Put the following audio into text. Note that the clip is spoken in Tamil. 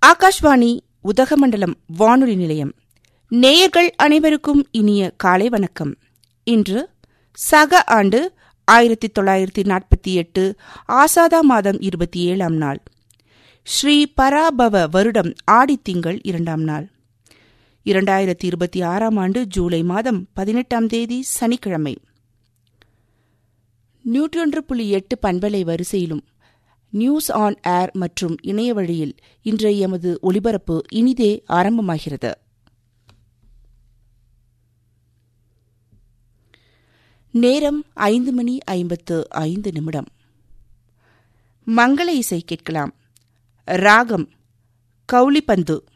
ஆகாஷ்வாணி உதகமண்டலம் வானொலி நிலையம் நேயர்கள் அனைவருக்கும் இனிய காலை வணக்கம் இன்று சக ஆண்டு ஆயிரத்தி தொள்ளாயிரத்தி நாற்பத்தி எட்டு ஆசாதா மாதம் இருபத்தி ஏழாம் நாள் ஸ்ரீ பராபவ வருடம் ஆடித்திங்கள் இரண்டாம் நாள் இரண்டாயிரத்தி இருபத்தி ஆறாம் ஆண்டு ஜூலை மாதம் பதினெட்டாம் தேதி சனிக்கிழமை நூற்றொன்று புள்ளி எட்டு பண்பலை வரிசையிலும் நியூஸ் ஆன் ஏர் மற்றும் இணைய வழியில் இன்றைய எமது ஒலிபரப்பு இனிதே ஆரம்பமாகிறது நேரம் ஐந்து மணி ஐம்பத்து ஐந்து நிமிடம் மங்கள இசை கேட்கலாம் ராகம் கவுளிப்பந்து